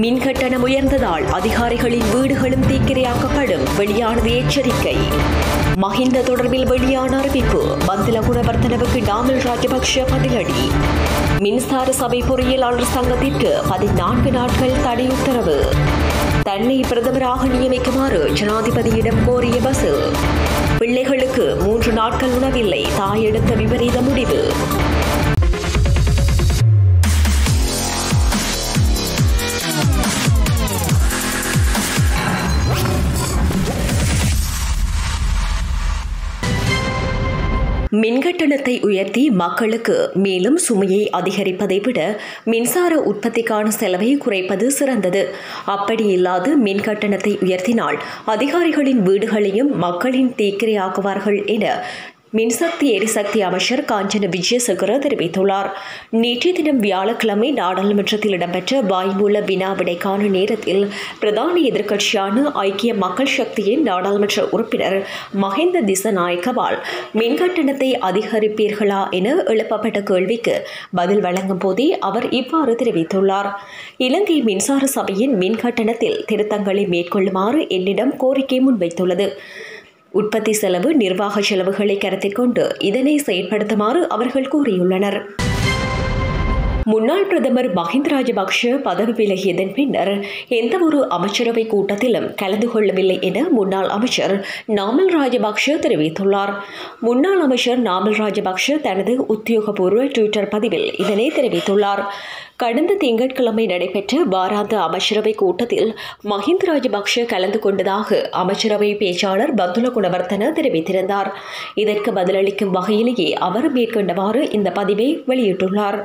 மின் கட்டணம் உயர்ந்ததால் அதிகாரிகளின் வீடுகளும் தீக்கிரையாக்கப்படும் வெளியானது எச்சரிக்கை மஹிந்த தொடர்பில் வெளியான அறிவிப்பு பந்தில குணவர்த்தனவுக்கு டாமல் ராஜபக்ஷ பதிலடி மின்சார சபை பொறியியலாளர் சங்கத்திற்கு பதினான்கு நாட்கள் தடை உத்தரவு தன்னை பிரதமராக நியமிக்குமாறு ஜனாதிபதியிடம் கோரிய பசு பிள்ளைகளுக்கு மூன்று நாட்கள் உணவில்லை தாய் எடுத்த விபரீத முடிவு மின்கட்டணத்தை உயர்த்தி மக்களுக்கு மேலும் சுமையை அதிகரிப்பதை விட மின்சார உற்பத்திக்கான செலவை குறைப்பது சிறந்தது அப்படி இல்லாது மின் கட்டணத்தை உயர்த்தினால் அதிகாரிகளின் வீடுகளையும் மக்களின் தீக்கிரையாக்குவார்கள் என மின்சக்தி எரிசக்தி அமைச்சர் காஞ்சன விஜயசேகர தெரிவித்துள்ளார் நேற்றைய தினம் வியாழக்கிழமை நாடாளுமன்றத்தில் இடம்பெற்ற வாய்மூல வினா விடைக்கான நேரத்தில் பிரதான எதிர்க்கட்சியான ஐக்கிய மக்கள் சக்தியின் நாடாளுமன்ற உறுப்பினர் மஹிந்த திசநாயக்கவால் மின்கட்டணத்தை அதிகரிப்பீர்களா என எழுப்பப்பட்ட கேள்விக்கு பதில் வழங்கும் போதே அவர் இவ்வாறு தெரிவித்துள்ளார் இலங்கை மின்சார சபையின் மின் கட்டணத்தில் திருத்தங்களை மேற்கொள்ளுமாறு என்னிடம் கோரிக்கை முன்வைத்துள்ளது உற்பத்தி செலவு நிர்வாக செலவுகளை கருத்தில் கொண்டு இதனை செயற்படுத்துமாறு அவர்கள் கூறியுள்ளனர் முன்னாள் பிரதமர் மஹிந்த ராஜபக்ஷ பதவி விலகியதன் பின்னர் எந்தவொரு அமைச்சரவை கூட்டத்திலும் கலந்து கொள்ளவில்லை என முன்னாள் அமைச்சர் நாமல் ராஜபக்ஷ தெரிவித்துள்ளார் முன்னாள் அமைச்சர் நாமல் ராஜபக்ஷ தனது உத்தியோகபூர்வ டுவிட்டர் பதிவில் இதனை தெரிவித்துள்ளார் கடந்த திங்கட்கிழமை நடைபெற்ற வாராந்த அமைச்சரவை கூட்டத்தில் மஹிந்த ராஜபக்ஷ கலந்து கொண்டதாக அமைச்சரவை பேச்சாளர் பந்துல குணவர்த்தன தெரிவித்திருந்தார் இதற்கு பதிலளிக்கும் வகையிலேயே அவர் மேற்கொண்டவாறு இந்த பதிவை வெளியிட்டுள்ளார்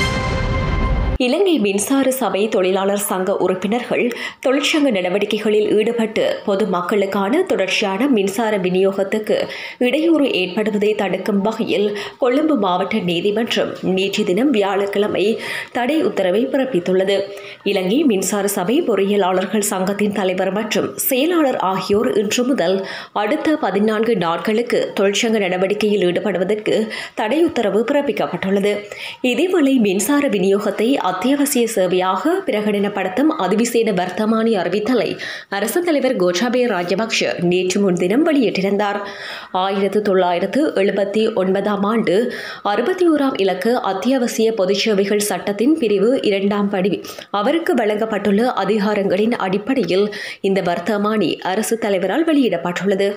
இலங்கை மின்சார சபை தொழிலாளர் சங்க உறுப்பினர்கள் தொழிற்சங்க நடவடிக்கைகளில் ஈடுபட்டு பொதுமக்களுக்கான தொடர்ச்சியான மின்சார விநியோகத்துக்கு இடையூறு ஏற்படுவதை தடுக்கும் வகையில் கொழும்பு மாவட்ட நீதிமன்றம் நேற்று தினம் வியாழக்கிழமை தடை உத்தரவை பிறப்பித்துள்ளது இலங்கை மின்சார சபை பொறியியலாளர்கள் சங்கத்தின் தலைவர் மற்றும் செயலாளர் ஆகியோர் இன்று முதல் அடுத்த பதினான்கு நாட்களுக்கு தொழிற்சங்க நடவடிக்கையில் ஈடுபடுவதற்கு தடை உத்தரவு பிறப்பிக்கப்பட்டுள்ளது இதேவேளை மின்சார விநியோகத்தை அத்தியாவசிய சேவையாக பிரகடனப்படுத்தும் அதிவிசேட வர்த்தமானி அறிவித்தலை அரசு தலைவர் கோட்டாபய ராஜபக்ஷ நேற்று முன்தினம் வெளியிட்டிருந்தார் ஆயிரத்து தொள்ளாயிரத்து எழுபத்தி ஒன்பதாம் ஆண்டு அறுபத்தி ஓராம் இலக்கு அத்தியாவசிய பொதுச் சேவைகள் சட்டத்தின் பிரிவு இரண்டாம் படி அவருக்கு வழங்கப்பட்டுள்ள அதிகாரங்களின் அடிப்படையில் இந்த வர்த்தமானி அரசு தலைவரால் வெளியிடப்பட்டுள்ளது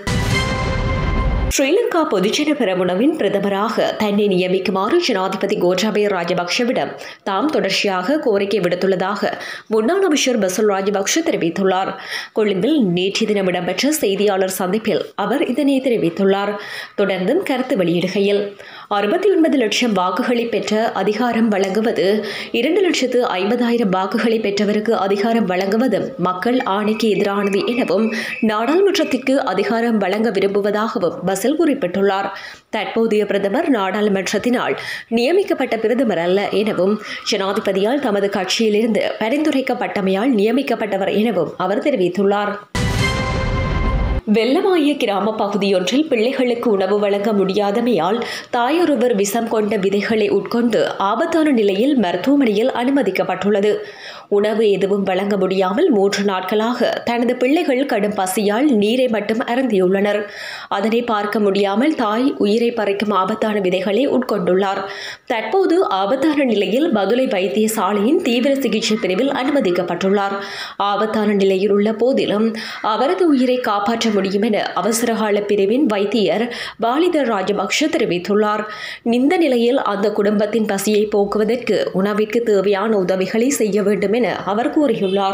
ஸ்ரீலங்கா பொதுஜன பெரமுனவின் பிரதமராக தன்னை நியமிக்குமாறு ஜனாதிபதி கோட்டாபய ராஜபக்ஷவிடம் தாம் தொடர்ச்சியாக கோரிக்கை விடுத்துள்ளதாக முன்னாள் அமைச்சர் பசுல் ராஜபக்ஷ தெரிவித்துள்ளார் கொழும்பில் நேற்று தினம் இடம்பெற்ற செய்தியாளர் சந்திப்பில் அவர் இதனை தெரிவித்துள்ளார் தொடர்ந்தும் கருத்து வெளியிடுகையில் அறுபத்தி ஒன்பது லட்சம் வாக்குகளை பெற்ற அதிகாரம் வழங்குவது இரண்டு லட்சத்து ஐம்பதாயிரம் வாக்குகளை பெற்றவருக்கு அதிகாரம் வழங்குவதும் மக்கள் ஆணைக்கு எதிரானது எனவும் நாடாளுமன்றத்திற்கு அதிகாரம் வழங்க விரும்புவதாகவும் பசில் குறிப்பிட்டுள்ளார் தற்போதைய பிரதமர் நாடாளுமன்றத்தினால் நியமிக்கப்பட்ட பிரதமர் அல்ல எனவும் ஜனாதிபதியால் தமது கட்சியிலிருந்து பரிந்துரைக்கப்பட்டமையால் நியமிக்கப்பட்டவர் எனவும் அவர் தெரிவித்துள்ளார் வெள்ளமாய கிராம பகுதியொன்றில் பிள்ளைகளுக்கு உணவு வழங்க முடியாதமையால் தாயொருவர் விஷம் கொண்ட விதைகளை உட்கொண்டு ஆபத்தான நிலையில் மருத்துவமனையில் அனுமதிக்கப்பட்டுள்ளது உணவு எதுவும் வழங்க முடியாமல் மூன்று நாட்களாக தனது பிள்ளைகள் கடும் பசியால் நீரை மட்டும் அருந்தியுள்ளனர் அதனை பார்க்க முடியாமல் தாய் உயிரை பறிக்கும் ஆபத்தான விதைகளை உட்கொண்டுள்ளார் தற்போது ஆபத்தான நிலையில் பதுளை வைத்தியசாலையின் தீவிர சிகிச்சை பிரிவில் அனுமதிக்கப்பட்டுள்ளார் ஆபத்தான நிலையில் உள்ள போதிலும் அவரது உயிரை காப்பாற்ற முடியும் என அவசரகால பிரிவின் வைத்தியர் பாலிதர் ராஜபக்ஷ தெரிவித்துள்ளார் இந்த நிலையில் அந்த குடும்பத்தின் பசியை போக்குவதற்கு உணவிற்கு தேவையான உதவிகளை செய்ய வேண்டும் என அவர் கூறியுள்ளார்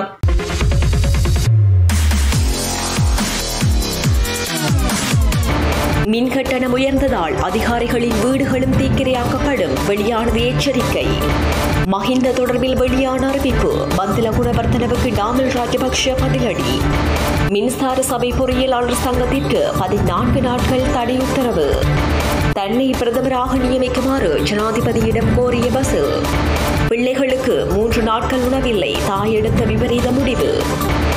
மின் கட்டணம் உயர்ந்ததால் அதிகாரிகளின் வீடுகளும் தீக்கிரையாக்கப்படும் வெளியானது எச்சரிக்கை மஹிந்த தொடர்பில் வெளியான அறிவிப்பு பந்தில குணவர்த்தனவுக்கு டாமல் ராஜபக்ஷ பதிலடி மின்சார சபை பொறியியலாளர் சங்கத்திற்கு பதினான்கு நாட்கள் தடை உத்தரவு தன்னை பிரதமராக நியமிக்குமாறு ஜனாதிபதியிடம் கோரிய பசு பிள்ளைகளுக்கு மூன்று நாட்கள் உணவில்லை தாய் எடுத்த விபரீத முடிவு